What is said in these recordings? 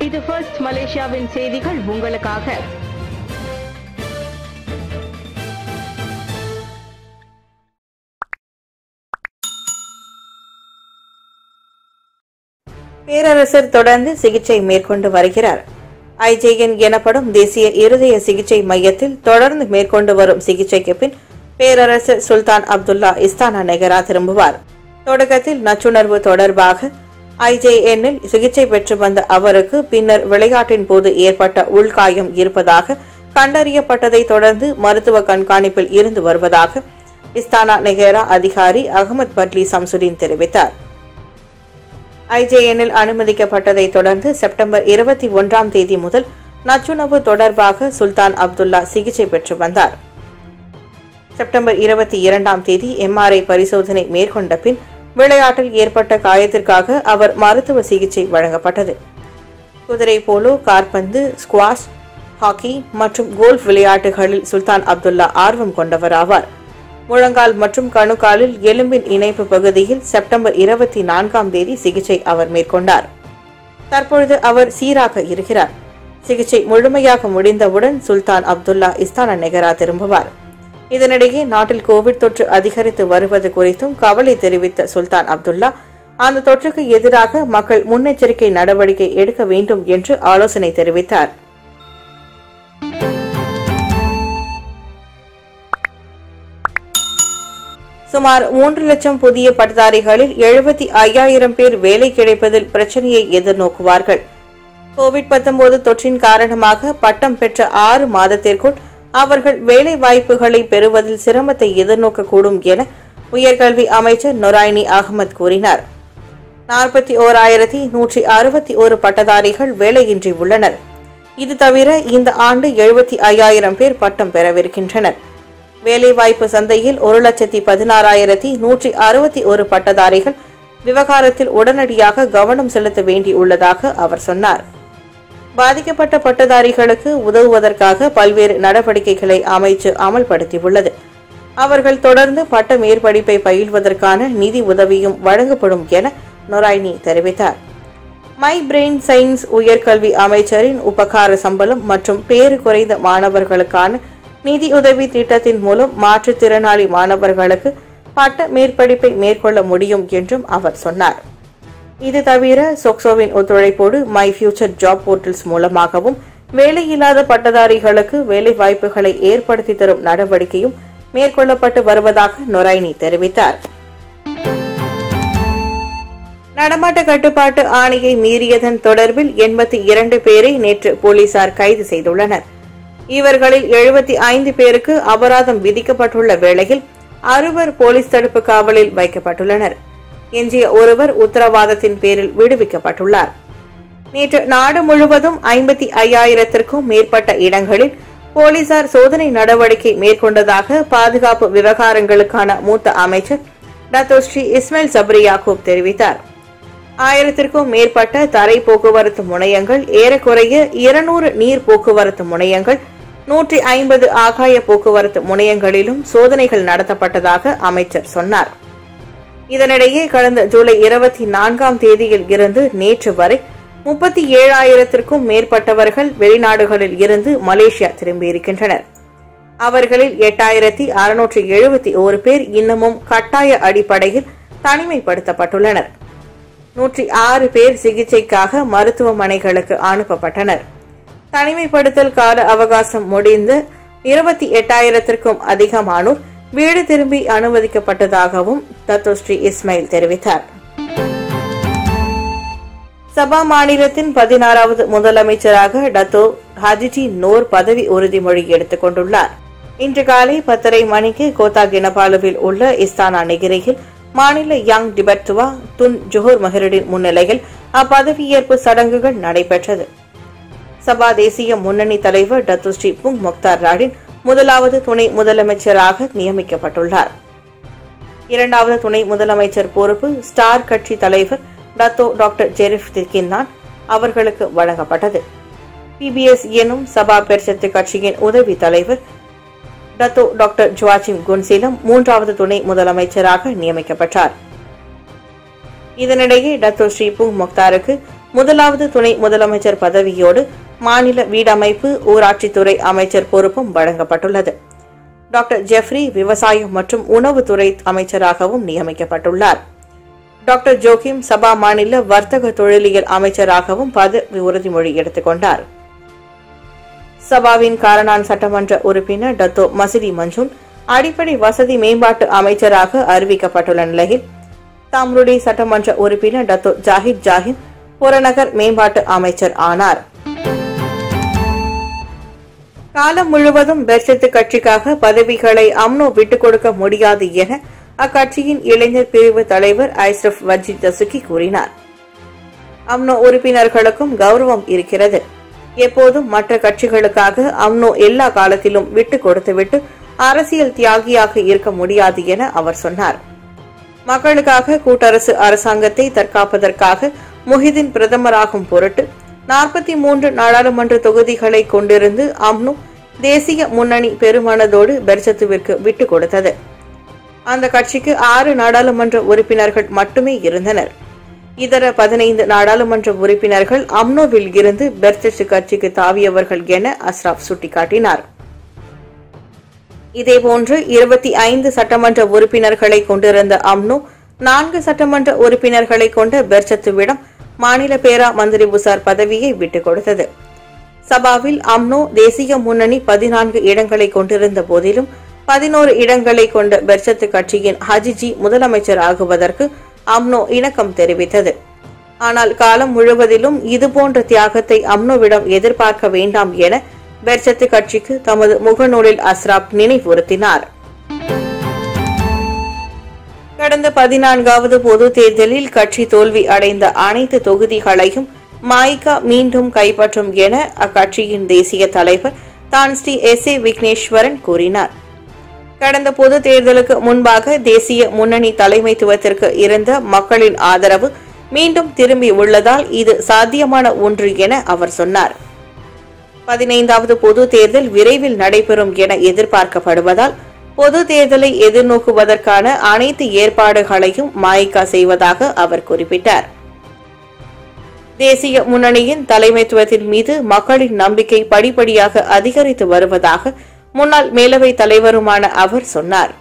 இது ஃபர்ஸ்ட் மலேசியாவின் செய்திகள் உங்களுக்காக பேரரசர் தொடர்ந்து சிகிச்சை மேற்கொண்டு வருகிறார் ஐஜேஎன் எனப்படும் தேசிய இருதய சிகிச்சை மையத்தில் தொடர்ந்து மேற்கொண்டு வரும் சிகிச்சைக்கு பின் பேரரசர் சுல்தான் அப்துல்லா இஸ்தானா நெகரா திரும்புவார் தொடக்கத்தில் நச்சுணர்வு தொடர்பாக ஐஜேஎன்னில் சிகிச்சை பெற்று வந்த அவருக்கு பின்னர் விளையாட்டின் போது ஏற்பட்ட உள்காயம் இருப்பதாக கண்டறியப்பட்டதை தொடர்ந்து மருத்துவ கண்காணிப்பில் இருந்து வருவதாக இஸ்தானா நெகரா அதிகாரி அகமது பட்லி சம்சுதீன் தெரிவித்தார் ஐஜேஎன்னில் அனுமதிக்கப்பட்டதை தொடர்ந்து செப்டம்பர் இருபத்தி ஒன்றாம் தேதி முதல் நச்சுணவு தொடர்பாக சுல்தான் அப்துல்லா சிகிச்சை பெற்று வந்தார் செப்டம்பர் இருபத்தி இரண்டாம் தேதி எம்ஆர்ஐ பரிசோதனை மேற்கொண்ட பின் விளையாட்டில் ஏற்பட்ட காயத்திற்காக அவர் மருத்துவ சிகிச்சை வழங்கப்பட்டது குதிரை போலோ கார்பந்து ஸ்குவாஷ் ஹாக்கி மற்றும் கோல்ஃப் விளையாட்டுகளில் சுல்தான் அப்துல்லா ஆர்வம் கொண்டவர் ஆவார் முழங்கால் மற்றும் கணுக்காலில் எலும்பின் இணைப்பு பகுதியில் செப்டம்பர் இருபத்தி நான்காம் தேதி சிகிச்சை அவர் மேற்கொண்டார் தற்பொழுது அவர் சீராக இருக்கிறார் சிகிச்சை முழுமையாக முடிந்தவுடன் சுல்தான் அப்துல்லா இஸ்தான நெகரா திரும்புவார் இதனிடையே நாட்டில் கோவிட் தொற்று அதிகரித்து வருவது குறித்தும் கவலை தெரிவித்த சுல்தான் அப்துல்லா அந்த தொற்றுக்கு எதிராக மக்கள் முன்னெச்சரிக்கை நடவடிக்கை எடுக்க வேண்டும் என்று ஆலோசனை தெரிவித்தார் சுமார் மூன்று லட்சம் புதிய பட்டதாரிகளில் எழுபத்தி ஐயாயிரம் பேர் வேலை கிடைப்பதில் பிரச்சனையை எதிர்நோக்குவார்கள் கோவிட் 19 தொற்றின் காரணமாக பட்டம் பெற்ற ஆறு மாதத்திற்குள் அவர்கள் வேலை வாய்ப்புகளை பெறுவதில் சிரமத்தை எதிர்நோக்கக்கூடும் என உயர்கல்வி அமைச்சர் நொராயினி அகமது கூறினார் நாற்பத்தி ஓராயிரத்தி நூற்றி அறுபத்தி ஒரு பட்டதாரிகள் வேலையின்றி உள்ளனர் இது தவிர இந்த ஆண்டு எழுபத்தி ஐயாயிரம் பேர் பட்டம் பெறவிருக்கின்றனர் வேலைவாய்ப்பு சந்தையில் ஒரு லட்சத்தி பதினாறாயிரத்தி நூற்றி அறுபத்தி ஒரு பட்டதாரிகள் விவகாரத்தில் உடனடியாக கவனம் செலுத்த வேண்டியுள்ளதாக அவர் சொன்னார் பாதிக்கப்பட்ட பட்டதாரிகளுக்கு உதவுவதற்காக பல்வேறு நடவடிக்கைகளை அமைச்சு அமல்படுத்தியுள்ளது அவர்கள் தொடர்ந்து பட்ட மேற்படிப்பை பயில்வதற்கான நிதி உதவியும் வழங்கப்படும் என நொராய்னி தெரிவித்தார் மை பிரெயின் சயின்ஸ் உயர்கல்வி அமைச்சரின் உபகார சம்பளம் மற்றும் பேறு குறைந்த மாணவர்களுக்கான நிதியுதவி திட்டத்தின் மூலம் மாற்றுத்திறனாளி மாணவர்களுக்கு பட்ட மேற்படிப்பை மேற்கொள்ள முடியும் என்றும் அவர் சொன்னார் இது தவிர சொக்சோவின் ஒத்துழைப்போடு மை ஃபியூச்சர் ஜாப் போர்ட்டல்ஸ் மூலமாகவும் வேலையில்லாத பட்டதாரிகளுக்கு வேலை வாய்ப்புகளை ஏற்படுத்தி தரும் நடவடிக்கையும் மேற்கொள்ளப்பட்டு வருவதாக நொரைனி தெரிவித்தார் நடமாட்ட கட்டுப்பாட்டு ஆணையை மீறியதன் தொடர்பில் எண்பத்தி இரண்டு பேரை நேற்று போலீசார் கைது செய்துள்ளனர் இவர்களில் எழுபத்தி ஐந்து பேருக்கு அபராதம் விதிக்கப்பட்டுள்ள வேளையில் அறுவர் போலீஸ் தடுப்பு காவலில் வைக்கப்பட்டுள்ளனர் எஞ்சிய ஒருவர் உத்தரவாதத்தின் பேரில் விடுவிக்கப்பட்டுள்ளார் நேற்று நாடு முழுவதும் ஐம்பத்தி ஐயாயிரத்திற்கும் மேற்பட்ட இடங்களில் போலீசார் சோதனை நடவடிக்கை மேற்கொண்டதாக பாதுகாப்பு விவகாரங்களுக்கான மூத்த அமைச்சர் டத்தோஸ்ரீ இஸ்மாயில் சப்ரி யாக்கூப் தெரிவித்தார் ஆயிரத்திற்கும் மேற்பட்ட தரை போக்குவரத்து முனையங்கள் ஏறக்குறைய இருநூறு நீர் போக்குவரத்து முனையங்கள் நூற்றி ஐம்பது ஆகாய போக்குவரத்து முனையங்களிலும் சோதனைகள் நடத்தப்பட்டதாக அமைச்சர் சொன்னார் இதனிடையே கடந்த ஜூலை இருபத்தி நான்காம் தேதியில் இருந்து நேற்று வரை முப்பத்தி ஏழாயிரத்திற்கும் மேற்பட்டவர்கள் வெளிநாடுகளில் இருந்து மலேசியா திரும்பியிருக்கின்றனர் அவர்களில் எட்டாயிரத்தி அறுநூற்றி எழுபத்தி ஒரு பேர் இன்னமும் கட்டாய அடிப்படையில் தனிமைப்படுத்தப்பட்டுள்ளனர் நூற்றி ஆறு பேர் சிகிச்சைக்காக மருத்துவமனைகளுக்கு அனுப்பப்பட்டனர் தனிமைப்படுத்தல் கால அவகாசம் முடிந்து இருபத்தி எட்டாயிரத்திற்கும் அதிகமானோர் வீடு திரும்பி அனுமதிக்கப்பட்டதாகவும் தத்தோஸ்ரீ இஸ்மாயில் தெரிவித்தார் சபா மாநிலத்தின் பதினாறாவது முதலமைச்சராக டத்தோ ஹஜிடி நோர் பதவி உறுதிமொழி எடுத்துக் கொண்டுள்ளார் இன்று காலை பத்தரை மணிக்கு கோத்தா கினபாலுவில் உள்ள இஸ்தானா நெகிரியில் மாநில Yang Dipertua Tun Juhar Mahiruddin முன்னிலையில் அப்பதவியேற்பு சடங்குகள் நடைபெற்றது சபா தேசிய முன்னணி தலைவர் Datuk Seri Bung Moktar Radin முதலாவது துணை முதலமைச்சராக நியமிக்கப்பட்டுள்ளார் இரண்டாவது துணை முதலமைச்சர் பொறுப்பு ஸ்டார் கட்சி தலைவர் டத்தோ டாக்டர் ஜெரிஃப் திக்கின்னான் அவர்களுக்கு வழங்கப்பட்டது பிபிஎஸ் எனும் சபா பெர்சத்து கட்சியின் உதவி தலைவர் டத்தோ டாக்டர் ஜுவாச்சிம் குன்சீலம் மூன்றாவது துணை முதலமைச்சராக நியமிக்கப்பட்டார் இதனிடையே டத்தோ ஸ்ரீபுங் முக்தாருக்கு முதலாவது துணை முதலமைச்சர் பதவியோடு மாநில வீடமைப்பு ஊராட்சித்துறை அமைச்சர் பொறுப்பும் வழங்கப்பட்டுள்ளது டாக்டர் ஜெஃப்ரி விவசாயம் மற்றும் உணவுத்துறை அமைச்சராகவும் நியமிக்கப்பட்டுள்ளார் டாக்டர் ஜோகிம் சபா மாநில வர்த்தக தொழிலியல் அமைச்சராகவும் பதவி உறுதிமொழி எடுத்துக்கொண்டார் சபாவின் காரணான் சட்டமன்ற உறுப்பினர் டத்தோ மசிதி மஞ்சூன் அடிப்படை வசதி மேம்பாட்டு அமைச்சராக அறிவிக்கப்பட்டுள்ள நிலையில் தாம்ருடி சட்டமன்ற உறுப்பினர் டத்தோ ஜாஹித் ஜாஹித் புறநகர் மேம்பாட்டு அமைச்சர் ஆனார் காலம் முழுவதும் பெர்சத்து கட்சிக்காக பதவிகளை அம்னோ விட்டுக் கொடுக்க முடியாது என அக்கட்சியின் இளைஞர் பிரிவு தலைவர் ஐஸ்ரப் வஜி தசுகி கூறினார் அம்னோ உறுப்பினர்களுக்கும் கௌரவம் இருக்கிறது எப்போதும் மற்ற கட்சிகளுக்காக அம்னோ எல்லா காலத்திலும் விட்டுக் கொடுத்துவிட்டு அரசியல் தியாகியாக இருக்க முடியாது என அவர் சொன்னார் மக்களுக்காக கூட்டரசு அரசாங்கத்தை தற்காப்பதற்காக முஹிதின் பிரதமராகும் பொருட்டு நாற்பத்தி மூன்று நாடாளுமன்ற தொகுதிகளை கொண்டிருந்து அம்னு தேசிய முன்னணி பெருமனதோடு பெர்சத்துவிற்கு விட்டுக் கொடுத்தது அந்த கட்சிக்கு ஆறு நாடாளுமன்ற உறுப்பினர்கள் மட்டுமே இருந்தனர் இதர பதினைந்து நாடாளுமன்ற உறுப்பினர்கள் அம்னோவில் இருந்து பெர்சத்து கட்சிக்கு தாவியவர்கள் என அஸ்ராப் சுட்டிக்காட்டினார் இதேபோன்று இருபத்தி ஐந்து சட்டமன்ற உறுப்பினர்களை கொண்டிருந்த அம்னோ நான்கு சட்டமன்ற உறுப்பினர்களை கொண்ட பெர்சத்துவிடம் மாநில பேரா மந்திரி புசார் பதவியை விட்டுக் கொடுத்தது சபாவில் அம்னோ தேசிய முன்னணி பதினான்கு இடங்களை கொண்டிருந்த போதிலும் பதினோரு இடங்களை கொண்ட பெர்சத்து கட்சியின் ஹஜிஜி முதலமைச்சர் ஆகுவதற்கு அம்னோ இணக்கம் தெரிவித்தது ஆனால் காலம் முழுவதிலும் இதுபோன்ற தியாகத்தை அம்னோவிடம் எதிர்பார்க்க வேண்டாம் என பெர்சத்து கட்சிக்கு தமது முகநூலில் அஸ்ராப் நினைவுறுத்தினார் கடந்த பதினான்காவது பொது தேர்தலில் கட்சி தோல்வி அடைந்த அனைத்து தொகுதிகளையும் மாய்கா மீண்டும் கைப்பற்றும் என அக்கட்சியின் தேசிய தலைவர் தான் ஸ்ரீ எஸ் ஏ விக்னேஸ்வரன் கூறினார் கடந்த பொது தேர்தலுக்கு முன்பாக தேசிய முன்னணி தலைமைத்துவத்திற்கு இருந்த மக்களின் ஆதரவு மீண்டும் திரும்பி உள்ளதால் இது சாத்தியமான ஒன்று என அவர் சொன்னார் பதினைந்தாவது பொது தேர்தல் விரைவில் நடைபெறும் என எதிர்பார்க்கப்படுவதால் பொது தேர்தலை எதிர்நோக்குவதற்கான அனைத்து ஏற்பாடுகளையும் மாய்கா செய்வதாக அவர் குறிப்பிட்டார் தேசிய முன்னணியின் தலைமைத்துவத்தின் மீது மக்களின் நம்பிக்கை படிப்படியாக அதிகரித்து வருவதாக முன்னாள் மேலவை தலைவருமான அவர் சொன்னார்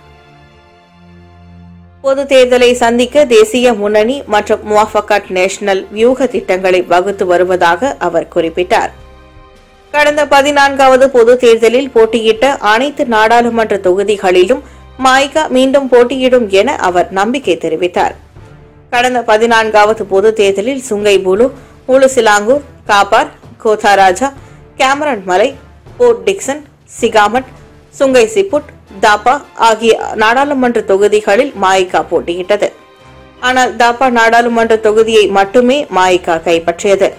பொது தேர்தலை சந்திக்க தேசிய முன்னணி மற்றும் முவாஃபகாட் நேஷனல் வியூக திட்டங்களை வகுத்து வருவதாக அவர் குறிப்பிட்டார் கடந்த பதினான்காவது பொது தேர்தலில் போட்டியிட்ட அனைத்து நாடாளுமன்ற தொகுதிகளிலும் மாய்கா மீண்டும் போட்டியிடும் என அவர் நம்பிக்கை தெரிவித்தார் கடந்த பதினான்காவது பொது தேர்தலில் Sungai Buloh Hulu Selangor Kapar Kota Raja Cameron மலை Port Dickson Segamat Sungai Siput Tapah ஆகிய நாடாளுமன்ற தொகுதிகளில் மாயிகா போட்டியிட்டது ஆனால் தாப்பா நாடாளுமன்ற தொகுதியை மட்டுமே மாயிகா கைப்பற்றியது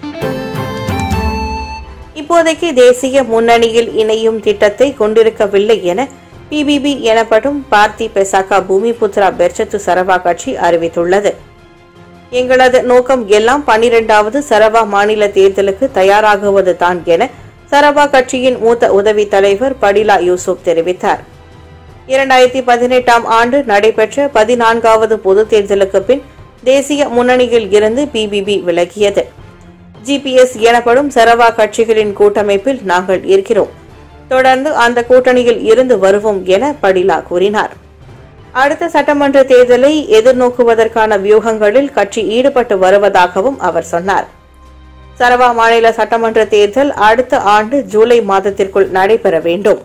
இப்போதைக்கு தேசிய முன்னணியில் இணையும் திட்டத்தை கொண்டிருக்கவில்லை என பிபிபி எனப்படும் பார்த்தி பெசாக்கா பூமிபுத்ரா பெர்ச்சத்து சரவா கட்சி அறிவித்துள்ளது எங்களது நோக்கம் எல்லாம் பனிரெண்டாவது சரவா மாநில தேர்தலுக்கு தயாராகுவது தான் என சரவா கட்சியின் மூத்த உதவி தலைவர் படிலா யூசுப் தெரிவித்தார் இரண்டாயிரத்தி பதினெட்டாம் ஆண்டு நடைபெற்ற பதினான்காவது பொது தேர்தலுக்கு பின் தேசிய முன்னணியில் இருந்து பிபிபி விலகியது ஜிபிஎஸ் எனப்படும் சரவா கட்சிகளின் கூட்டமைப்பில் நாங்கள் இருக்கிறோம் தொடர்ந்து அந்த கூட்டணியில் இருந்து வருவோம் என படிலா கூறினார் அடுத்த சட்டமன்ற தேர்தலை எதிர்நோக்குவதற்கான வியூகங்களில் கட்சி ஈடுபட்டு வருவதாகவும் அவர் சொன்னார் சரவா மாநில சட்டமன்ற தேர்தல் அடுத்த ஆண்டு ஜூலை மாதத்திற்குள் நடைபெற வேண்டும்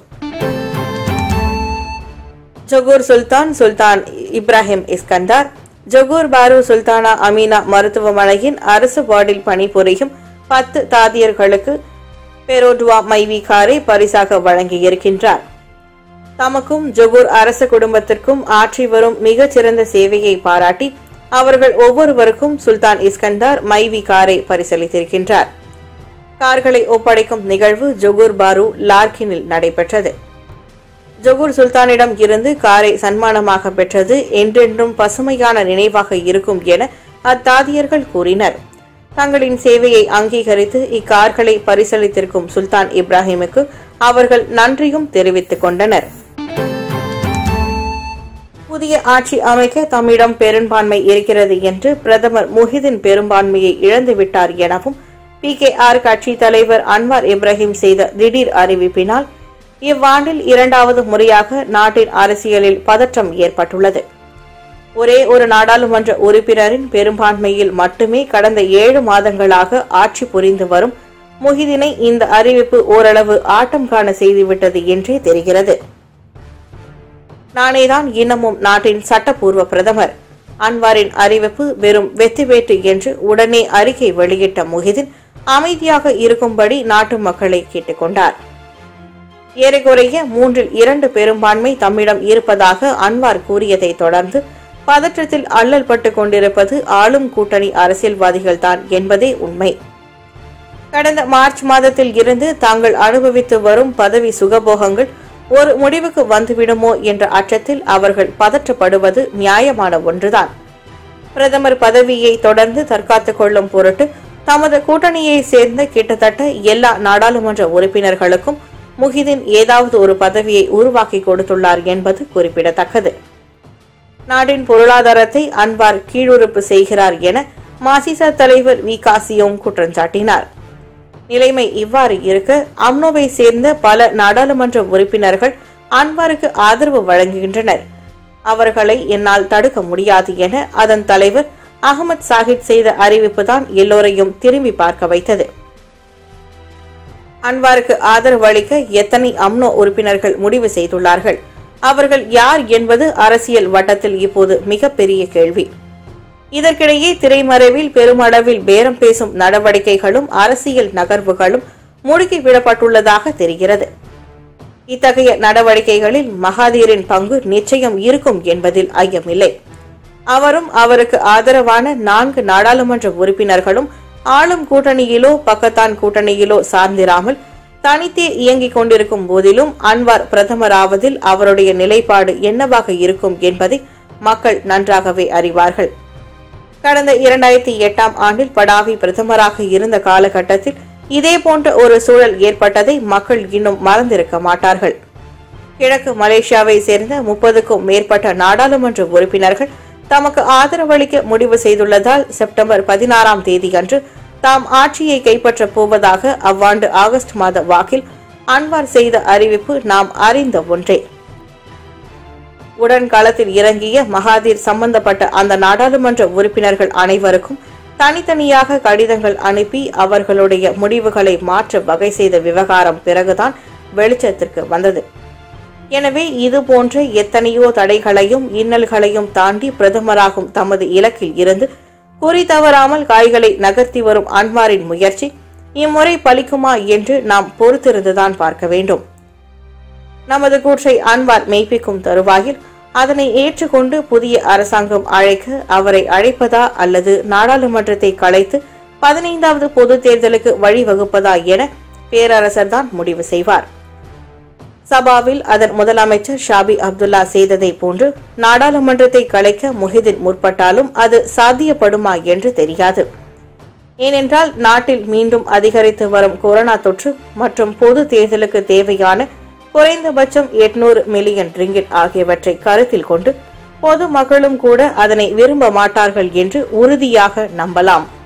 Johor Sultan Sultan Ibrahim Iskandar Johor Bahru Sultanah Amina மருத்துவமனையின் அரசு வார்டில் பணிபுரியும் பத்து தாதியர்களுக்கு பெரோட்வா மைவி காரை பரிசாக வழங்கியிருக்கின்றார் தமக்கும் ஜொகூர் அரச குடும்பத்திற்கும் ஆற்றி வரும் மிகச்சிறந்த சேவையை பாராட்டி அவர்கள் ஒவ்வொருவருக்கும் சுல்தான் இஸ்கந்தார் மைவி காரை பரிசளித்திருக்கின்றார் கார்களை ஒப்படைக்கும் நிகழ்வு ஜொகூர் பாரு லார்கினில் நடைபெற்றது ஜொகூர் சுல்தானிடம் இருந்து காரை சன்மானமாக பெற்றது என்றென்றும் பசுமையான நினைவாக இருக்கும் என அத்தாதியர்கள் கூறினர் தங்களின் சேவையை அங்கீகரித்து இக்கார்களை பரிசளித்திருக்கும் சுல்தான் இப்ராஹிமுக்கு அவர்கள் நன்றியும் தெரிவித்துக் கொண்டனர் புதிய ஆட்சி அமைக்க தம்மிடம் பெரும்பான்மை இருக்கிறது என்று பிரதமர் முஹிதின் பெரும்பான்மையை இழந்துவிட்டார் எனவும் பி கே ஆர் கட்சி தலைவர் அன்வார் இப்ராஹிம் செய்த திடீர் அறிவிப்பினால் இவ்வாண்டில் இரண்டாவது முறையாக நாட்டின் அரசியலில் பதற்றம் ஏற்பட்டுள்ளது ஒரே ஒரு நாடாளுமன்ற உறுப்பினரின் பெரும்பான்மையில் மட்டுமே கடந்த ஏழு மாதங்களாக ஆட்சி புரிந்து வரும் முஹிதினை இந்த அறிவிப்பு ஓரளவு ஆட்டம் காண செய்துவிட்டது என்றே தெரிகிறது நானேதான் இன்னமும் நாட்டின் சட்டப்பூர்வ பிரதமர் அன்வாரின் அறிவிப்பு வெறும் வெத்தி வேட்டு என்று உடனே அறிக்கை வெளியிட்ட முஹிதின் அமைதியாக இருக்கும்படி நாட்டு மக்களை கேட்டுக்கொண்டார் ஏறக்குறைய மூன்றில் இரண்டு பெரும்பான்மை தம்மிடம் இருப்பதாக அன்வார் கூறியதை தொடர்ந்து பதற்றத்தில் அல்லல் பட்டுக் கொண்டிருப்பது ஆளும் கூட்டணி அரசியல்வாதிகள் தான் என்பதே உண்மை கடந்த மார்ச் மாதத்தில் இருந்து தாங்கள் அனுபவித்து வரும் பதவி சுகபோகங்கள் ஒரு முடிவுக்கு வந்துவிடுமோ என்ற அச்சத்தில் அவர்கள் பதற்றப்படுவது நியாயமான ஒன்றுதான் பிரதமர் பதவியை தொடர்ந்து தற்காத்துக் கொள்ளும் பொருட்டு தமது கூட்டணியை சேர்ந்த கிட்டத்தட்ட எல்லா நாடாளுமன்ற உறுப்பினர்களுக்கும் முஹிதின் ஏதாவது ஒரு பதவியை உருவாக்கி கொடுத்துள்ளார் என்பது குறிப்பிடத்தக்கது நாட்டின் பொருளாதாரத்தை அன்வார் கீழுறுப்பு செய்கிறார் என மாசிசா தலைவர் வி காசியோங் குற்றம் சாட்டினார் நிலைமை இவ்வாறு இருக்க அம்னோவை சேர்ந்த பல நாடாளுமன்ற உறுப்பினர்கள் அன்வாருக்கு ஆதரவு வழங்குகின்றனர் அவர்களை என்னால் தடுக்க முடியாது என அதன் தலைவர் அகமது சாஹித் செய்த அறிவிப்புதான் எல்லோரையும் திரும்பி பார்க்க வைத்தது அன்வாருக்கு ஆதரவு அளிக்க எத்தனை அம்னோ உறுப்பினர்கள் முடிவு செய்துள்ளார்கள் அவர்கள் யார் என்பது அரசியல் வட்டத்தில் இப்போது மிகப்பெரிய கேள்வி இதற்கிடையே திரைமறைவில் பெருமளவில் பேரம் பேசும் நடவடிக்கைகளும் அரசியல் நகர்வுகளும் முடுக்கிவிடப்பட்டுள்ளதாக தெரிகிறது இத்தகைய நடவடிக்கைகளில் மகாதீரின் பங்கு நிச்சயம் இருக்கும் என்பதில் ஐயமில்லை அவரும் அவருக்கு ஆதரவான நான்கு நாடாளுமன்ற உறுப்பினர்களும் ஆளும் கூட்டணியிலோ பக்கத்தான் கூட்டணியிலோ சார்ந்திராமல் தனித்தே இயங்கிக் கொண்டிருக்கும் போதிலும் அன்வார் பிரதமராவதில் அவருடைய நிலைப்பாடு என்னவாக இருக்கும் என்பதை மக்கள் நன்றாகவே அறிவார்கள் கடந்த இரண்டாயிரத்தி எட்டாம் ஆண்டில் படாவி பிரதமராக இருந்த காலகட்டத்தில் இதே போன்ற ஒரு சூழல் ஏற்பட்டதை மக்கள் இன்னும் மறந்திருக்க மாட்டார்கள் கிழக்கு மலேசியாவை சேர்ந்த முப்பதுக்கும் மேற்பட்ட நாடாளுமன்ற உறுப்பினர்கள் தமக்கு ஆதரவளிக்க முடிவு செய்துள்ளதால் செப்டம்பர் பதினாறாம் தேதியன்று தாம் ஆட்சியை கைப்பற்றப் போவதாக அவ்வாண்டு ஆகஸ்ட் மாத வாக்கில் அன்வார் செய்த அறிவிப்பு நாம் அறிந்த ஒன்றே உடன் களத்தில் இறங்கிய மகாதீர் சம்பந்தப்பட்ட அந்த நாடாளுமன்ற உறுப்பினர்கள் அனைவருக்கும் தனித்தனியாக கடிதங்கள் அனுப்பி அவர்களுடைய முடிவுகளை மாற்ற வகை செய்த விவகாரம் பிறகுதான் வெளிச்சத்திற்கு வந்தது எனவே இது போன்ற எத்தனையோ தடைகளையும் இன்னல்களையும் தாண்டி பிரதமராகும் தமது இலக்கில் இருந்து குறி தவறாமல் காய்களை நகர்த்தி வரும் அன்வாரின் முயற்சி இம்முறை பலிக்குமா என்று நாம் பொறுத்திருந்துதான் பார்க்க வேண்டும் நமது கூற்றை அன்வார் மெய்ப்பிக்கும் தருவாயில் அதனை ஏற்றுக்கொண்டு புதிய அரசாங்கம் அழைக்க அவரை அழைப்பதா அல்லது நாடாளுமன்றத்தை கலைத்து பதினைந்தாவது பொது தேர்தலுக்கு வழிவகுப்பதா என பேரரசர் தான் முடிவு செய்வார் சபாவில் அதன் முதலமைச்சர் ஷாபி அப்துல்லா செய்ததை போன்று நாடாளுமன்றத்தை கலைக்க முஹிதின் முற்பட்டாலும் அது சாத்தியப்படுமா என்று தெரியாது ஏனென்றால் நாட்டில் மீண்டும் அதிகரித்து வரும் கொரோனா தொற்று மற்றும் பொது தேர்தலுக்கு தேவையான குறைந்தபட்சம் எட்நூறு மில்லியன் ரிங்கிட் ஆகியவற்றை கருத்தில் கொண்டு பொது மக்களும் கூட அதனை விரும்ப மாட்டார்கள் என்று உறுதியாக நம்பலாம்